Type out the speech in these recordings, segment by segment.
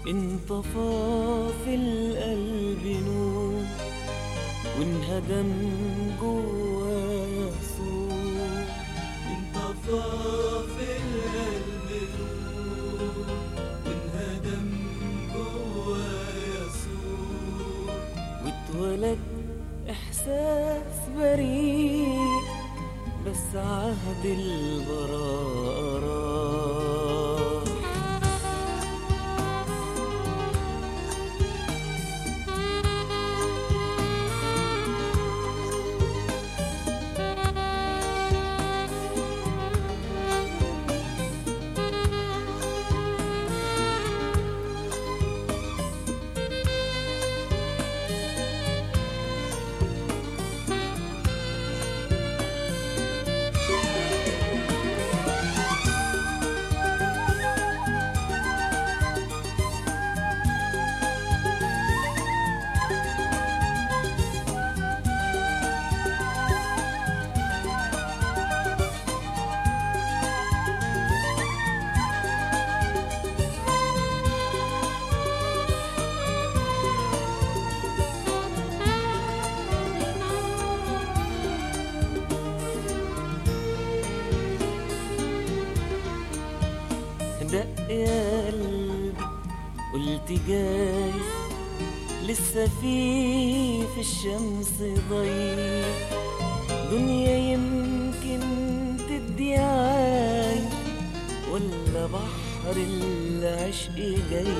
انطفى في القلب نور وانهدم جوايا سور انطفى في القلب نور وانهدم جوايا سور واتولد احساس بريء بس عهد البراءة راح دق يا قلبي قلت جاي لسه في في الشمس ضي دنيا يمكن تدي عاي ولا بحر العشق جاي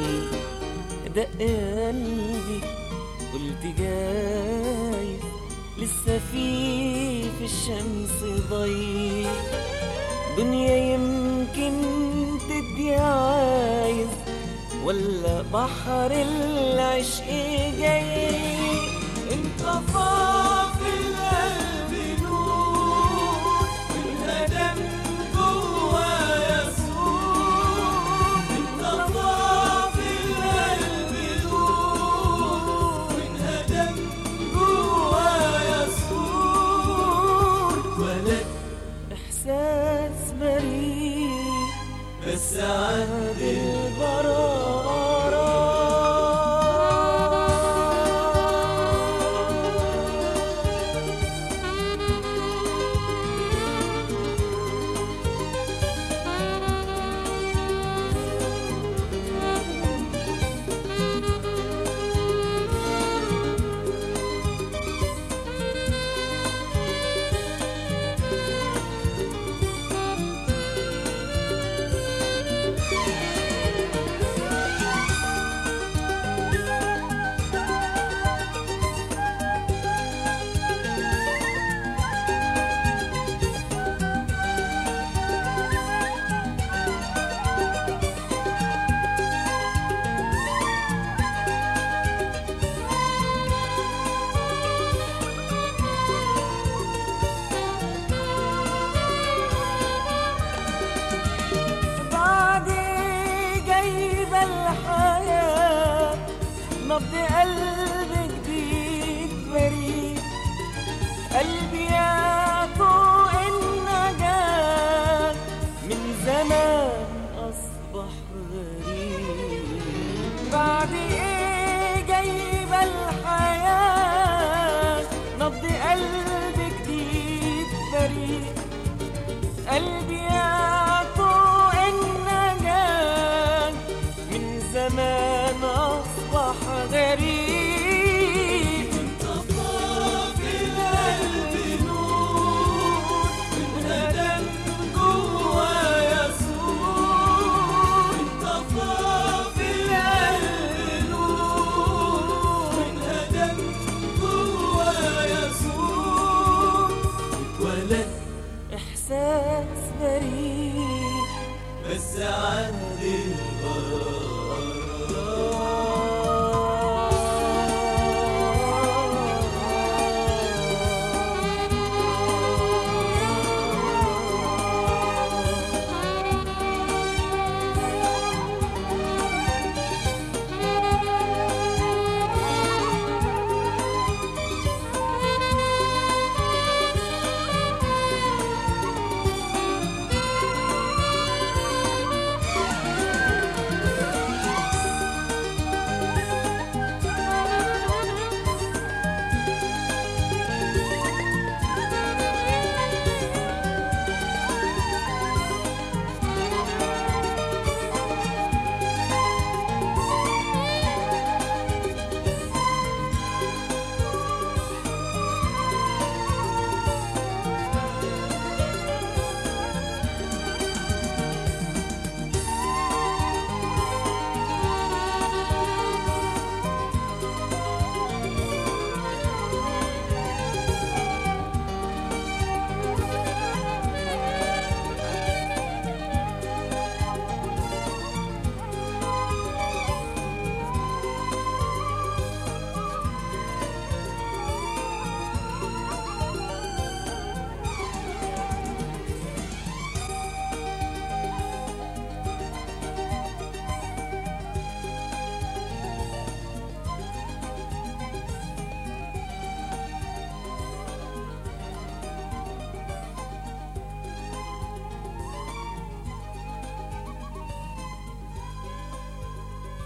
دق يا قلبي قلت جاي لسه في في الشمس ضي دنيا يمكن تدي عايز ولا بحر العشق جاي انطفى في القلب نور وانهدم جوايا سور انطفى في القلب نور وانهدم جوايا سور اتولد احساس بريء بس عهد البرارة بعد جايبة الحياة نبض قلب جديد بريء قلبي يا فوق النجاة من زمان أصبح غريب بعد إيه جايبة الحياة نبض قلب جديد بريء قلبي